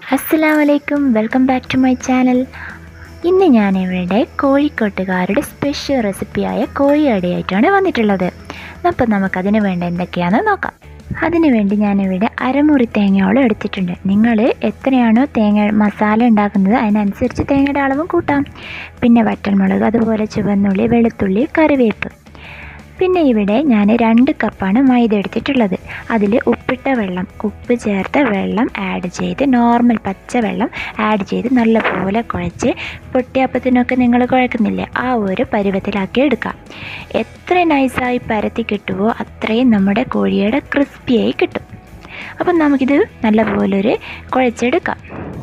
അസ്സലാമു അലൈക്കും welcome back to my channel ഇന്ന് ഞാനിവിടെ കോഴിക്കോട്ടുകാരുടെ സ്പെഷ്യൽ റെസിപ്പിയായ കോഴിയടയായിട്ടാണ് വന്നിട്ടുള്ളത് അപ്പം നമുക്കതിന് വേണ്ട എന്തൊക്കെയാണെന്ന് നോക്കാം അതിനു വേണ്ടി ഞാനിവിടെ അരമുറി തേങ്ങയോളം എടുത്തിട്ടുണ്ട് നിങ്ങൾ എത്രയാണോ തേങ്ങ മസാല ഉണ്ടാക്കുന്നത് അതിനനുസരിച്ച് തേങ്ങയുടെ അളവും കൂട്ടാം പിന്നെ വറ്റൽമുളക് അതുപോലെ ചുവന്നുള്ളി വെളുത്തുള്ളി കറിവേപ്പ് പിന്നെ ഇവിടെ ഞാൻ രണ്ട് കപ്പാണ് മൈദ എടുത്തിട്ടുള്ളത് അതിൽ ഉപ്പിട്ട വെള്ളം ഉപ്പ് ചേർത്ത വെള്ളം ആഡ് ചെയ്ത് നോർമൽ പച്ച വെള്ളം ആഡ് ചെയ്ത് നല്ലപോലെ കുഴച്ച് പൊട്ടിയപ്പത്തിനൊക്കെ നിങ്ങൾ കുഴക്കുന്നില്ലേ ആ ഒരു പരുവത്തിലാക്കി എടുക്കാം എത്ര നൈസായി പരത്തി കിട്ടുമോ അത്രയും നമ്മുടെ കോഴിയുടെ ക്രിസ്പിയായി കിട്ടും അപ്പം നമുക്കിത് നല്ലപോലെ ഒരു കുഴച്ചെടുക്കാം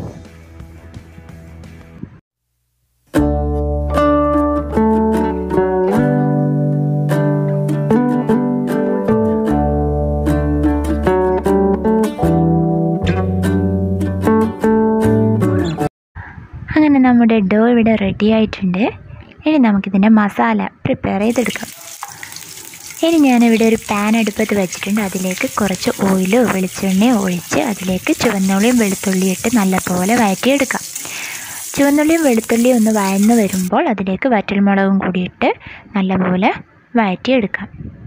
അങ്ങനെ നമ്മുടെ ഡോ ഇവിടെ റെഡി ആയിട്ടുണ്ട് ഇനി നമുക്കിതിൻ്റെ മസാല പ്രിപ്പയർ ചെയ്തെടുക്കാം ഇനി ഞാനിവിടെ ഒരു പാൻ അടുപ്പത്ത് വെച്ചിട്ടുണ്ട് അതിലേക്ക് കുറച്ച് ഓയിലോ വെളിച്ചെണ്ണയോ ഒഴിച്ച് അതിലേക്ക് ചുവന്നുള്ളിയും വെളുത്തുള്ളിയും ഇട്ട് നല്ലപോലെ വഴറ്റിയെടുക്കാം ചുവന്നുള്ളിയും വെളുത്തുള്ളിയും ഒന്ന് വഴന്ന് വരുമ്പോൾ അതിലേക്ക് വറ്റൽമുളകും കൂടി ഇട്ട് നല്ലപോലെ വഴറ്റിയെടുക്കാം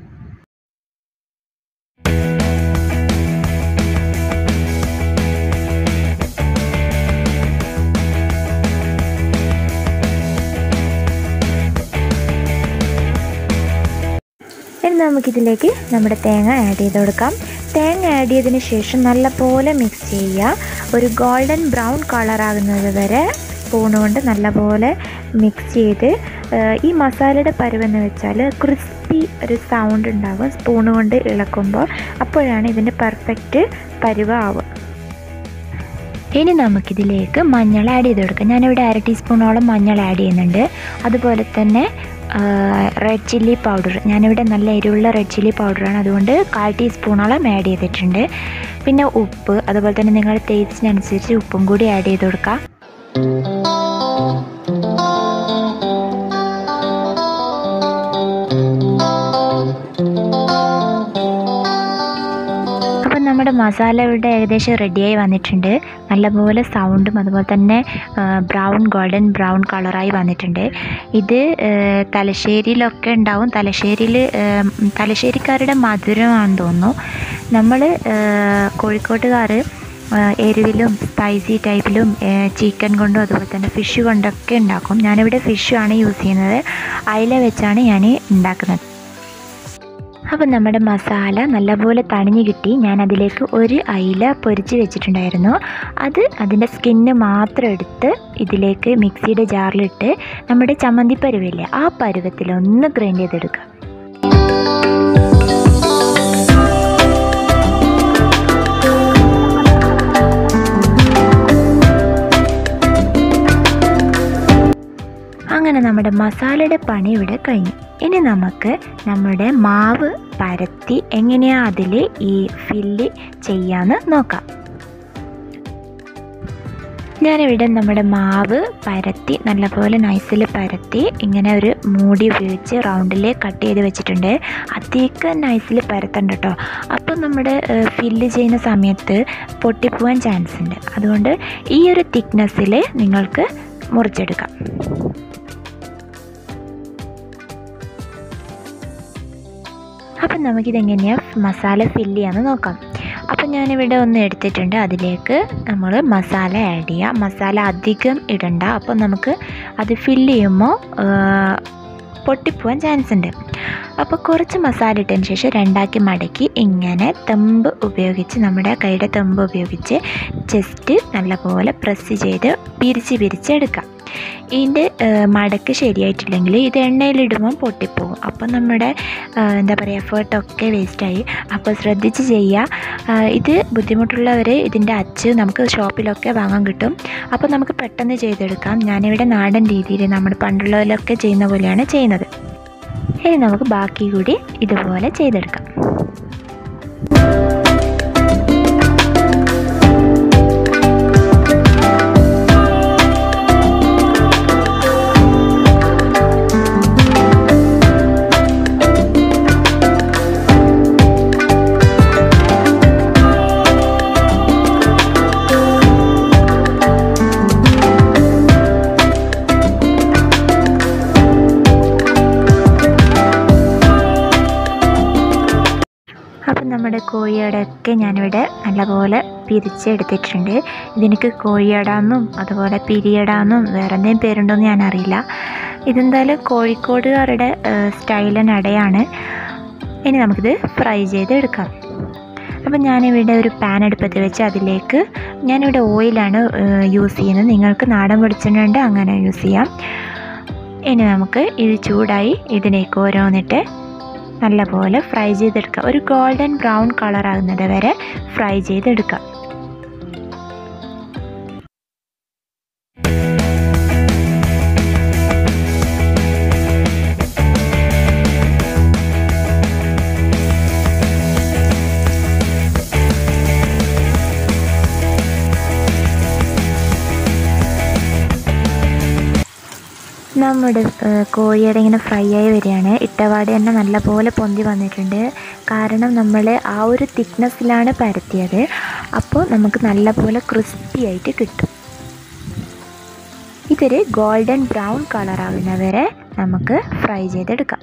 ഇനി നമുക്കിതിലേക്ക് നമ്മുടെ തേങ്ങ ആഡ് ചെയ്ത് കൊടുക്കാം തേങ്ങ ആഡ് ചെയ്തതിന് ശേഷം നല്ലപോലെ മിക്സ് ചെയ്യുക ഒരു ഗോൾഡൻ ബ്രൗൺ കളർ ആകുന്നത് വരെ സ്പൂൺ കൊണ്ട് നല്ലപോലെ മിക്സ് ചെയ്ത് ഈ മസാലയുടെ പരുവെന്ന് വെച്ചാൽ ക്രിസ്പി ഒരു സൗണ്ട് ഉണ്ടാകും സ്പൂൺ കൊണ്ട് ഇളക്കുമ്പോൾ അപ്പോഴാണ് ഇതിൻ്റെ പെർഫെക്റ്റ് പരുവാവുക ഇനി നമുക്കിതിലേക്ക് മഞ്ഞൾ ആഡ് ചെയ്ത് കൊടുക്കാം ഞാനിവിടെ അര ടീസ്പൂണോളം മഞ്ഞൾ ആഡ് ചെയ്യുന്നുണ്ട് അതുപോലെ തന്നെ റെഡ് ചില്ലി പൗഡർ ഞാനിവിടെ നല്ല എരിവുള്ള റെഡ് ചില്ലി പൗഡറാണ് അതുകൊണ്ട് കാൽ ടീസ്പൂണോളം ആഡ് ചെയ്തിട്ടുണ്ട് പിന്നെ ഉപ്പ് അതുപോലെ തന്നെ നിങ്ങളുടെ ടേസ്റ്റിനനുസരിച്ച് ഉപ്പും കൂടി ആഡ് ചെയ്ത് കൊടുക്കാം അപ്പം നമ്മുടെ മസാല ഇവിടെ ഏകദേശം റെഡിയായി വന്നിട്ടുണ്ട് നല്ലപോലെ സൗണ്ടും അതുപോലെ തന്നെ ബ്രൗൺ ഗോൾഡൻ ബ്രൗൺ കളറായി വന്നിട്ടുണ്ട് ഇത് തലശ്ശേരിയിലൊക്കെ ഉണ്ടാവും തലശ്ശേരിയിൽ തലശ്ശേരിക്കാരുടെ മധുരമാണെന്ന് തോന്നുന്നു നമ്മൾ കോഴിക്കോട്ടുകാർ എരിവിലും സ്പൈസി ടൈപ്പിലും ചിക്കൻ കൊണ്ടും അതുപോലെ തന്നെ ഫിഷ് കൊണ്ടൊക്കെ ഉണ്ടാക്കും ഞാനിവിടെ ഫിഷാണ് യൂസ് ചെയ്യുന്നത് അയില വെച്ചാണ് ഞാൻ ഉണ്ടാക്കുന്നത് അപ്പം നമ്മുടെ മസാല നല്ലപോലെ തണിഞ്ഞ് കിട്ടി ഞാൻ അതിലേക്ക് ഒരു അയില പൊരിച്ച് വെച്ചിട്ടുണ്ടായിരുന്നു അത് അതിൻ്റെ സ്കിന്ന് മാത്രം എടുത്ത് ഇതിലേക്ക് മിക്സിയുടെ ജാറിലിട്ട് നമ്മുടെ ചമ്മന്തി പരുവില്ലേ ആ പരുവത്തിൽ ഒന്ന് ഗ്രൈൻഡ് ചെയ്തെടുക്കുക അങ്ങനെ നമ്മുടെ മസാലയുടെ പണി ഇവിടെ കഴിഞ്ഞു ഇനി നമുക്ക് നമ്മുടെ മാവ് പരത്തി എങ്ങനെയാ അതിൽ ഈ ഫില്ല് ചെയ്യാന്ന് നോക്കാം ഞാനിവിടെ നമ്മുടെ മാവ് പരത്തി നല്ലപോലെ നൈസിൽ പരത്തി ഇങ്ങനെ ഒരു മൂടി ഉപയോഗിച്ച് റൗണ്ടിൽ കട്ട് ചെയ്ത് വെച്ചിട്ടുണ്ട് അധികം നൈസിൽ പരത്തണ്ട കേട്ടോ അപ്പം നമ്മുടെ ഫില്ല് ചെയ്യുന്ന സമയത്ത് പൊട്ടിപ്പോവാൻ ചാൻസ് ഉണ്ട് അതുകൊണ്ട് ഈ ഒരു തിക്നെസ്സിൽ നിങ്ങൾക്ക് മുറിച്ചെടുക്കാം അപ്പം നമുക്കിതെങ്ങനെയാണ് മസാല ഫില്ല് ചെയ്യാമെന്ന് നോക്കാം അപ്പം ഞാനിവിടെ ഒന്ന് എടുത്തിട്ടുണ്ട് അതിലേക്ക് നമ്മൾ മസാല ആഡ് ചെയ്യുക മസാല അധികം ഇടണ്ട അപ്പം നമുക്ക് അത് ഫില്ല് ചെയ്യുമ്പോൾ പൊട്ടിപ്പോവാൻ ചാൻസ് ഉണ്ട് അപ്പോൾ കുറച്ച് മസാല ഇട്ടതിന് ശേഷം രണ്ടാക്കി മടക്കി ഇങ്ങനെ തെമ്പ് ഉപയോഗിച്ച് നമ്മുടെ കൈയുടെ തെമ്പ് ഉപയോഗിച്ച് ജസ്റ്റ് നല്ലപോലെ പ്രസ് ചെയ്ത് പിരിച്ച് പിരിച്ചെടുക്കാം ഇതിൻ്റെ മടക്ക് ശരിയായിട്ടില്ലെങ്കിൽ ഇത് എണ്ണയിലിടുമ്പോൾ പൊട്ടിപ്പോകും അപ്പോൾ നമ്മുടെ എന്താ പറയുക എഫേർട്ടൊക്കെ വേസ്റ്റായി അപ്പോൾ ശ്രദ്ധിച്ച് ചെയ്യുക ഇത് ബുദ്ധിമുട്ടുള്ളവർ ഇതിൻ്റെ അച്ച് നമുക്ക് ഷോപ്പിലൊക്കെ വാങ്ങാൻ കിട്ടും അപ്പോൾ നമുക്ക് പെട്ടെന്ന് ചെയ്തെടുക്കാം ഞാനിവിടെ നാടൻ രീതിയിൽ നമ്മൾ പണ്ടുള്ളവരൊക്കെ ചെയ്യുന്ന പോലെയാണ് ചെയ്യുന്നത് ഇനി നമുക്ക് ബാക്കി കൂടി ഇതുപോലെ ചെയ്തെടുക്കാം നമ്മുടെ കോഴിയടയൊക്കെ ഞാനിവിടെ നല്ലപോലെ പിരിച്ചെടുത്തിട്ടുണ്ട് ഇതെനിക്ക് കോഴിയടാന്നും അതുപോലെ പിരിയടാന്നും വേറെ എന്തെങ്കിലും പേരുണ്ടോയെന്ന് ഞാൻ അറിയില്ല ഇതെന്തായാലും കോഴിക്കോടുകാരുടെ സ്റ്റൈലൻ അടയാണ് ഇനി നമുക്കിത് ഫ്രൈ ചെയ്തെടുക്കാം അപ്പം ഞാനിവിടെ ഒരു പാൻ അടുപ്പത്ത് വെച്ച് അതിലേക്ക് ഞാനിവിടെ ഓയിലാണ് യൂസ് ചെയ്യുന്നത് നിങ്ങൾക്ക് നാടൻ വെളിച്ചെണ്ണ ഉണ്ട് അങ്ങനെ യൂസ് ചെയ്യാം ഇനി നമുക്ക് ഇത് ചൂടായി ഇതിലേക്ക് ഓരോന്നിട്ട് നല്ലപോലെ ഫ്രൈ ചെയ്തെടുക്കുക ഒരു ഗോൾഡൻ ബ്രൗൺ കളർ ആകുന്നത് വരെ ഫ്രൈ ചെയ്തെടുക്കാം നമ്മുടെ കോഴിയുടെ ഇങ്ങനെ ഫ്രൈ ആയി വരികയാണ് ഇട്ടപാട് തന്നെ നല്ലപോലെ പൊന്തി വന്നിട്ടുണ്ട് കാരണം നമ്മൾ ആ ഒരു തിക്നെസ്സിലാണ് പരത്തിയത് അപ്പോൾ നമുക്ക് നല്ലപോലെ ക്രിസ്പി ആയിട്ട് കിട്ടും ഇതൊരു ഗോൾഡൻ ബ്രൗൺ കളർ ആകുന്നവരെ നമുക്ക് ഫ്രൈ ചെയ്തെടുക്കാം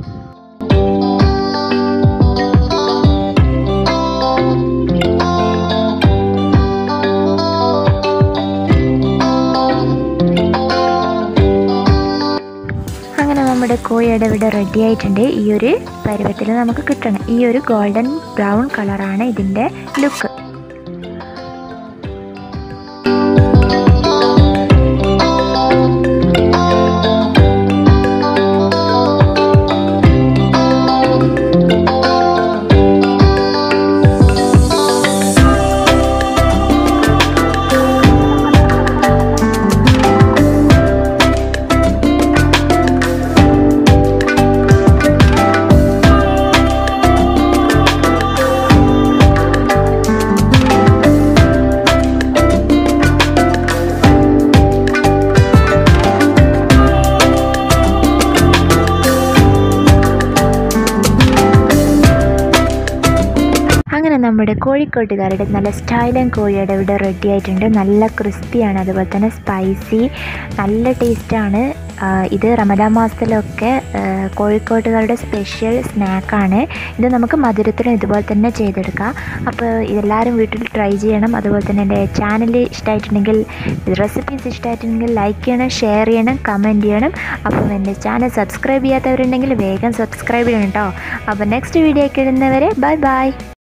അങ്ങനെ നമ്മുടെ കോഴിയുടെ ഇവിടെ റെഡി ആയിട്ടുണ്ട് ഈ ഒരു പരുവത്തിൽ നമുക്ക് കിട്ടണം ഈ ഒരു ഗോൾഡൻ ബ്രൗൺ കളറാണ് ഇതിൻ്റെ ലുക്ക് അങ്ങനെ നമ്മുടെ കോഴിക്കോട്ടുകാരുടെ നല്ല സ്റ്റൈലൻ കോഴിയുടെ ഇവിടെ റെഡി ആയിട്ടുണ്ട് നല്ല ക്രിസ്പിയാണ് അതുപോലെ തന്നെ സ്പൈസി നല്ല ടേസ്റ്റാണ് ഇത് റമദാൻ മാസത്തിലൊക്കെ കോഴിക്കോട്ടുകാരുടെ സ്പെഷ്യൽ സ്നാക്കാണ് ഇത് നമുക്ക് മധുരത്തിനും ഇതുപോലെ തന്നെ ചെയ്തെടുക്കാം അപ്പോൾ ഇതെല്ലാവരും വീട്ടിൽ ട്രൈ ചെയ്യണം അതുപോലെ തന്നെ എൻ്റെ ചാനൽ ഇഷ്ടമായിട്ടുണ്ടെങ്കിൽ റെസിപ്പീസ് ഇഷ്ടമായിട്ടുണ്ടെങ്കിൽ ലൈക്ക് ചെയ്യണം ഷെയർ ചെയ്യണം കമൻറ്റ് ചെയ്യണം അപ്പം എൻ്റെ ചാനൽ സബ്സ്ക്രൈബ് ചെയ്യാത്തവരുണ്ടെങ്കിൽ വേഗം സബ്സ്ക്രൈബ് ചെയ്യണം കേട്ടോ അപ്പോൾ നെക്സ്റ്റ് വീഡിയോ ഒക്കെ ഇടുന്നവരെ ബൈ ബൈ